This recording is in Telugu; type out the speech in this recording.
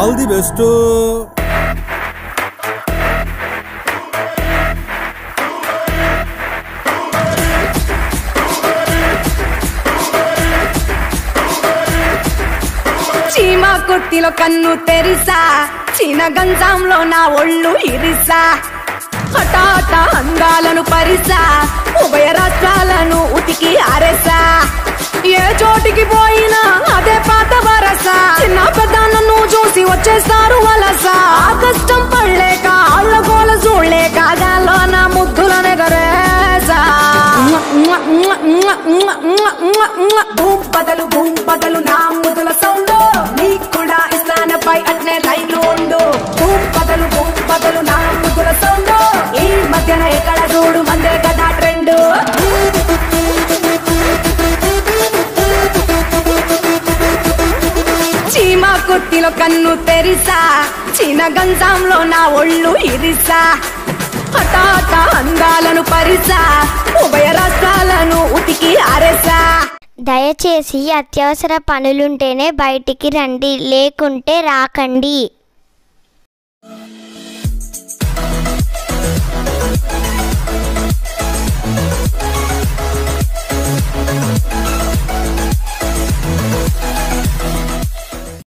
ఆల్ ది బెస్ట్ చీమ కుర్తిలో కన్ను తెరిసా చీన గంజంలో నా ఒళ్ళు ఇరిసా హఠాట అందాలను పరిసా ఉభయ రాష్ట్రాలను ఉతికి ఆరేసా ఏ చోటికి పోయినా అదే పాత వరస చిన్న పెద్ద నన్ను చూసి వచ్చేస్తారు వలస ఆ కష్టం పడలేక ఆళ్ళ గోల చూడలేక గాల్లో నా ముద్దులనే గరేసా భూమ్ బదలు భూమ్ బదలు నా ముదుల సౌండ్ నీకు కూడా ఇస్తానపై అట్నే లైన్ ఉండు భూమ్ బదలు భూమ్ బదలు నా ముదుల సౌండ్ ఈ మధ్యన ఎక్కడ చూడు మందే కదా ట్రెండ్ చీమ కుర్తిలో కన్ను తెరిసా చీన గంజంలో నా ఒళ్ళు ఇరిసా హఠాట అందాలను పరిసా ఉభయ రాష్ట్రాలను ఉతికి ఆరేసా దయచేసి అత్యవసర పనులుంటేనే బయటికి రండి లేకుంటే రాకండి